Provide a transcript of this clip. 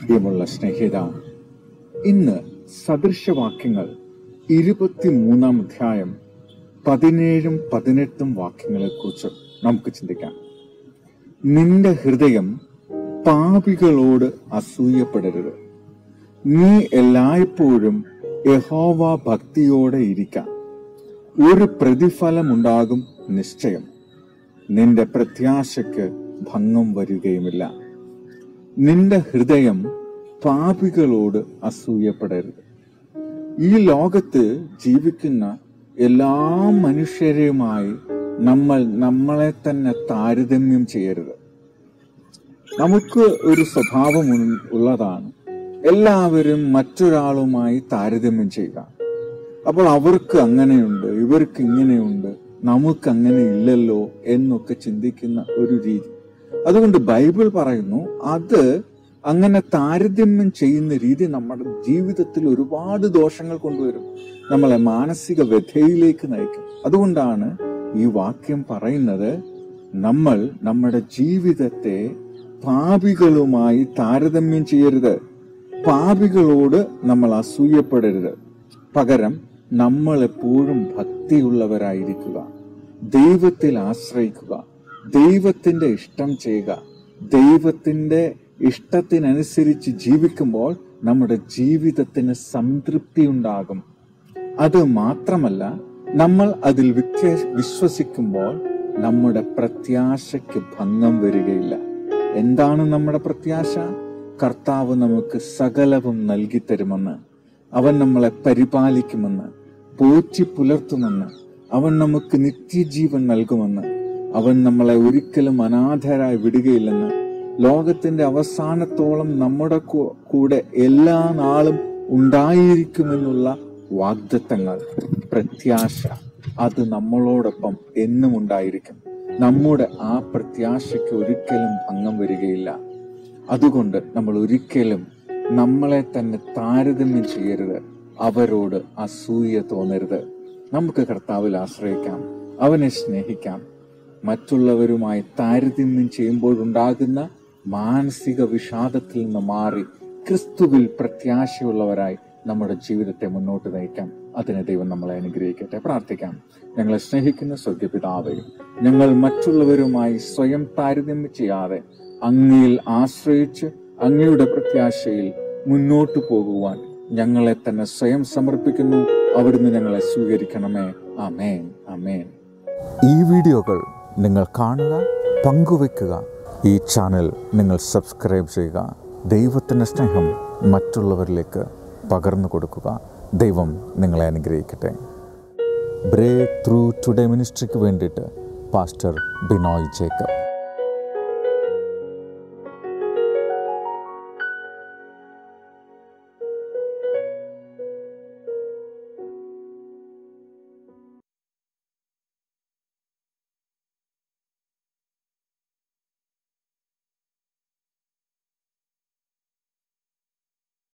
പ്രിയമുള്ള സ്നേഹിത ഇന്ന് സദൃശവാക്യങ്ങൾ ഇരുപത്തിമൂന്നാം അധ്യായം പതിനേഴും പതിനെട്ടും വാക്യങ്ങളെ കുറിച്ച് നമുക്ക് ചിന്തിക്കാം നിന്റെ ഹൃദയം പാപികളോട് അസൂയപ്പെടരുത് നീ എല്ലായ്പ്പോഴും യഹോവ ഭക്തിയോടെ ഇരിക്കാം ഒരു പ്രതിഫലമുണ്ടാകും നിശ്ചയം നിന്റെ പ്രത്യാശയ്ക്ക് ഭംഗം വരികയുമില്ല നിന്റെ ഹൃദയം പാപികളോട് അസൂയപ്പെടരുത് ഈ ലോകത്ത് ജീവിക്കുന്ന എല്ലാ മനുഷ്യരുമായി നമ്മൾ നമ്മളെ തന്നെ താരതമ്യം ചെയ്യരുത് നമുക്ക് ഒരു സ്വഭാവം ഉൾ- ഉള്ളതാണ് എല്ലാവരും മറ്റൊരാളുമായി താരതമ്യം ചെയ്യുക അപ്പോൾ അവർക്ക് അങ്ങനെയുണ്ട് ഇവർക്ക് ഇങ്ങനെയുണ്ട് നമുക്ക് അങ്ങനെ ഇല്ലല്ലോ എന്നൊക്കെ ചിന്തിക്കുന്ന ഒരു രീതി അതുകൊണ്ട് ബൈബിൾ പറയുന്നു അത് അങ്ങനെ താരതമ്യം ചെയ്യുന്ന രീതി നമ്മുടെ ജീവിതത്തിൽ ഒരുപാട് ദോഷങ്ങൾ കൊണ്ടുവരും നമ്മളെ മാനസിക വ്യഥയിലേക്ക് നയിക്കും അതുകൊണ്ടാണ് ഈ വാക്യം പറയുന്നത് നമ്മൾ നമ്മുടെ ജീവിതത്തെ പാപികളുമായി താരതമ്യം ചെയ്യരുത് പാപികളോട് നമ്മൾ അസൂയപ്പെടരുത് പകരം നമ്മൾ എപ്പോഴും ഭക്തിയുള്ളവരായിരിക്കുക ദൈവത്തിൽ ആശ്രയിക്കുക ദൈവത്തിന്റെ ഇഷ്ടം ചെയ്യുക ദൈവത്തിന്റെ ഇഷ്ടത്തിനനുസരിച്ച് ജീവിക്കുമ്പോൾ നമ്മുടെ ജീവിതത്തിന് സംതൃപ്തി ഉണ്ടാകും അത് മാത്രമല്ല നമ്മൾ അതിൽ വിശ്വ വിശ്വസിക്കുമ്പോൾ നമ്മുടെ പ്രത്യാശയ്ക്ക് ഭംഗം വരികയില്ല എന്താണ് നമ്മുടെ പ്രത്യാശ കർത്താവ് നമുക്ക് സകലവും നൽകി തരുമെന്ന് അവൻ നമ്മളെ പരിപാലിക്കുമെന്ന് പോറ്റി പുലർത്തുമെന്ന് അവൻ നമുക്ക് നിത്യജീവൻ നൽകുമെന്ന് അവൻ നമ്മളെ ഒരിക്കലും അനാഥരായി വിടുകയില്ലെന്ന് ലോകത്തിന്റെ അവസാനത്തോളം നമ്മുടെ കൂ- കൂടെ എല്ലാ നാളും ഉണ്ടായിരിക്കുമെന്നുള്ള വാഗ്ദത്തങ്ങൾ പ്രത്യാശ അത് നമ്മളോടൊപ്പം എന്നും ഉണ്ടായിരിക്കും നമ്മുടെ ആ പ്രത്യാശയ്ക്ക് ഒരിക്കലും ഭംഗം വരികയില്ല അതുകൊണ്ട് നമ്മൾ ഒരിക്കലും നമ്മളെ തന്നെ താരതമ്യം ചെയ്യരുത് അവരോട് അസൂയ തോന്നരുത് നമുക്ക് കർത്താവിൽ ആശ്രയിക്കാം അവനെ സ്നേഹിക്കാം മറ്റുള്ളവരുമായി താരതമ്യം ചെയ്യുമ്പോഴുണ്ടാകുന്ന മാനസിക വിഷാദത്തിൽ നിന്ന് മാറി ക്രിസ്തുവിൽ പ്രത്യാശയുള്ളവരായി നമ്മുടെ ജീവിതത്തെ മുന്നോട്ട് നയിക്കാം അതിന് ദൈവം നമ്മളെ അനുഗ്രഹിക്കട്ടെ പ്രാർത്ഥിക്കാം ഞങ്ങളെ സ്നേഹിക്കുന്ന സ്വർഗപിതാവേ ഞങ്ങൾ മറ്റുള്ളവരുമായി സ്വയം താരതമ്യം ചെയ്യാതെ അങ്ങയിൽ ആശ്രയിച്ച് അങ്ങയുടെ പ്രത്യാശയിൽ മുന്നോട്ടു പോകുവാൻ ഞങ്ങളെ തന്നെ സ്വയം സമർപ്പിക്കുന്നു അവിടുന്ന് ഞങ്ങളെ സ്വീകരിക്കണമേ അമേൻ അമേൻ ഈ വീഡിയോകൾ നിങ്ങൾ കാണുക പങ്കുവയ്ക്കുക ഈ ചാനൽ നിങ്ങൾ സബ്സ്ക്രൈബ് ചെയ്യുക ദൈവത്തിൻ്റെ സ്നേഹം മറ്റുള്ളവരിലേക്ക് പകർന്നു കൊടുക്കുക ദൈവം നിങ്ങളെ അനുഗ്രഹിക്കട്ടെ ബ്രേക്ക് ത്രൂ ടുഡേ മിനിസ്ട്രിക്ക് വേണ്ടിയിട്ട് പാസ്റ്റർ ബിനോയ് ജേക്കബ്